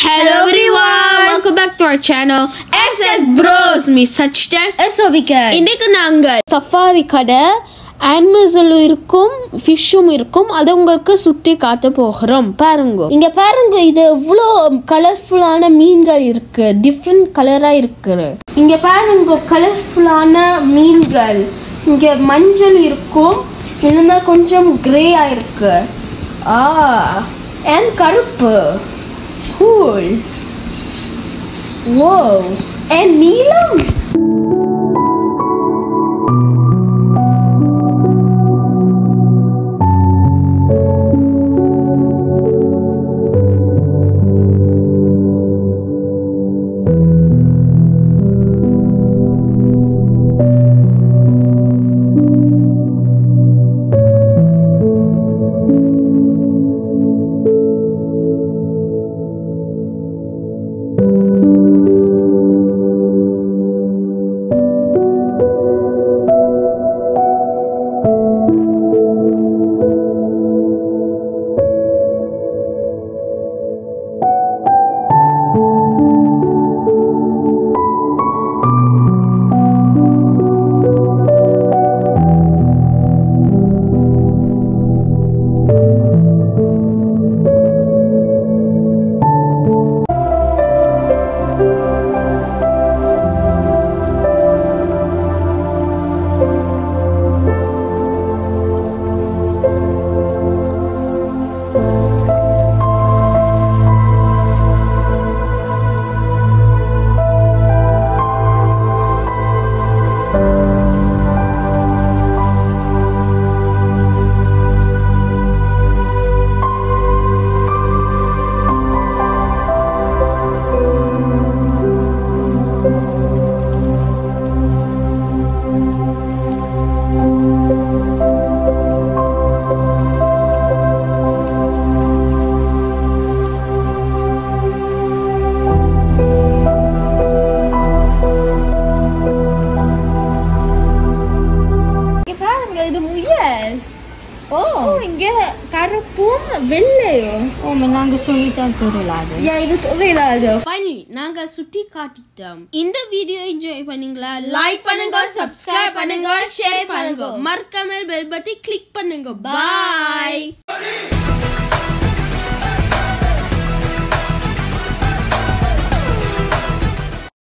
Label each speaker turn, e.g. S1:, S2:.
S1: Hello everyone, welcome back to our channel SS Bros. Me Sachtan.
S2: எஸ்ஓபிக்க
S1: இன்னைக்கு நாங்க safari கடை அனிமல்ஸும் இருக்கும் ஃபிஷ்ஷும் இருக்கும் அதை உங்களுக்கு சுற்றி காட்ட போகிறோம் பாருங்க இங்க பாருங்க இது எவ்வளோ கலர்ஃபுல்லான மீன்கள் இருக்கு டிஃப்ரெண்ட் கலரா இருக்கு இங்க பாருங்க கலர்ஃபுல்லான மீன்கள் இங்க மஞ்சள் இருக்கும் இதுனா கொஞ்சம் கிரேயா இருக்கு ஆ அண்ட் கருப்பு கூல் ஓ அண்ட் நீலம் இங்க பாருங்க இது முயல்
S2: ஓ
S1: ஓ இங்க கருப்பும் வெள்ளையும்
S2: ஓ நாங்க சொல்லித்தான் தெரியலாது
S1: யா இது தொழிலாது ஃபைனலி நாங்க சுத்தி காட்டிட்டோம் இந்த வீடியோ என்ஜாய் பண்ணீங்களா லைக் பண்ணுங்க சப்ஸ்கிரைப் பண்ணுங்க ஷேர் பண்ணுங்க மறக்காம பெல் பத்தி கிளிக் பண்ணுங்க பாய்